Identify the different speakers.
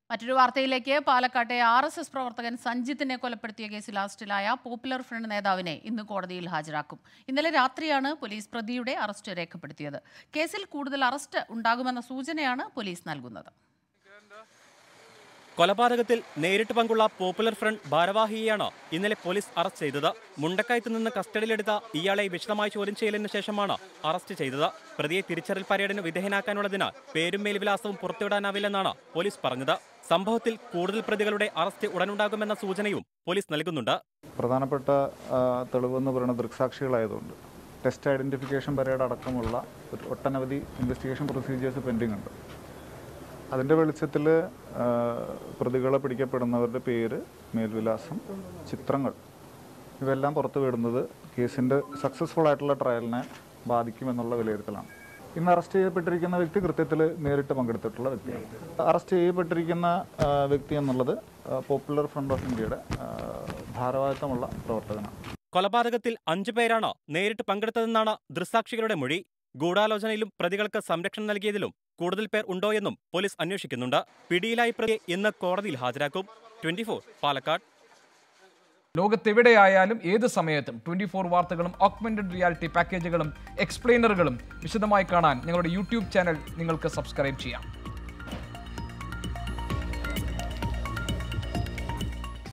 Speaker 1: മറ്റൊരു വാർത്തയിലേക്ക് പാലക്കാട്ടെ ആർ എസ് എസ് പ്രവർത്തകൻ സഞ്ജിത്തിനെ കൊലപ്പെടുത്തിയ കേസിൽ അറസ്റ്റിലായ പോപ്പുലർ ഫ്രണ്ട് നേതാവിനെ ഇന്ന് കോടതിയിൽ ഹാജരാക്കും ഇന്നലെ രാത്രിയാണ് പോലീസ് പ്രതിയുടെ അറസ്റ്റ് രേഖപ്പെടുത്തിയത് കേസിൽ കൂടുതൽ അറസ്റ്റ് ഉണ്ടാകുമെന്ന സൂചനയാണ് പോലീസ് നൽകുന്നത്
Speaker 2: കൊലപാതകത്തിൽ നേരിട്ട് പങ്കുള്ള പോപ്പുലർ ഫ്രണ്ട് ഭാരവാഹിയെയാണ് ഇന്നലെ പോലീസ് അറസ്റ്റ് ചെയ്തത് മുണ്ടക്കയത്ത് നിന്ന് കസ്റ്റഡിയിലെടുത്ത ഇയാളെ വിശദമായി ചോദ്യം ചെയ്യലിന് ശേഷമാണ് അറസ്റ്റ് ചെയ്തത് പ്രതിയെ തിരിച്ചറിയൽ പരേഡിന് വിധേയനാക്കാനുള്ളതിനാൽ പേരും മേൽവിലാസവും പുറത്തുവിടാനാവില്ലെന്നാണ് പോലീസ് പറഞ്ഞത് സംഭവത്തിൽ കൂടുതൽ പ്രതികളുടെ അറസ്റ്റ് ഉടനുണ്ടാകുമെന്ന സൂചനയും പോലീസ് നൽകുന്നുണ്ട്
Speaker 3: പ്രധാനപ്പെട്ട ആ, തെളിവെന്ന് പറയുന്നത് ദൃക്സാക്ഷികളായതുകൊണ്ട് ടെസ്റ്റ് ഐഡൻറ്റിഫിക്കേഷൻ പരേഡ് അടക്കമുള്ള ഒരു ഒട്ടനവധി ഇൻവെസ്റ്റിഗേഷൻ പ്രൊസീജിയേഴ്സ് പെൻഡിംഗ് ഉണ്ട് അതിൻ്റെ വെളിച്ചത്തിൽ പ്രതികളെ പിടിക്കപ്പെടുന്നവരുടെ പേര് മേൽവിലാസം ചിത്രങ്ങൾ ഇവയെല്ലാം പുറത്തു വിടുന്നത് കേസിൻ്റെ സക്സസ്ഫുൾ ആയിട്ടുള്ള ട്രയലിനെ ബാധിക്കുമെന്നുള്ള വിലയിരുത്തലാണ് ഇന്ന് അറസ്റ്റ് ചെയ്യപ്പെട്ടിരിക്കുന്ന വ്യക്തി കൃത്യത്തിൽ നേരിട്ട് പങ്കെടുത്തിട്ടുള്ള വ്യക്തിയാണ് അറസ്റ്റ് ചെയ്യപ്പെട്ടിരിക്കുന്ന ആ, വ്യക്തി എന്നുള്ളത് ആ, പോപ്പുലർ ഫ്രണ്ട് ഓഫ് ഇന്ത്യയുടെ ആ, ഭാരവാഹിത്വമുള്ള പ്രവർത്തകനാണ്
Speaker 2: കൊലപാതകത്തിൽ അഞ്ചു പേരാണ് നേരിട്ട് പങ്കെടുത്തതെന്നാണ് ദൃക്സാക്ഷികളുടെ മൊഴി ഗൂഢാലോചനയിലും പ്രതികൾക്ക് സംരക്ഷണം നൽകിയതിലും കൂടുതൽ പേർ ഉണ്ടോയെന്നും പോലീസ് അന്വേഷിക്കുന്നുണ്ട് പിടിയിലായ പ്രതിയെ ഇന്ന് കോടതിയിൽ ഹാജരാക്കും ട്വന്റി പാലക്കാട്
Speaker 4: ലോകത്തെവിടെയായാലും ഏത് സമയത്തും ട്വന്റി ഫോർ വാർത്തകളും ഓഗ്മെന്റഡ് റിയാലിറ്റി പാക്കേജുകളും എക്സ്പ്ലെയിനറുകളും വിശദമായി കാണാൻ ഞങ്ങളുടെ യൂട്യൂബ് ചാനൽ നിങ്ങൾക്ക് സബ്സ്ക്രൈബ് ചെയ്യാം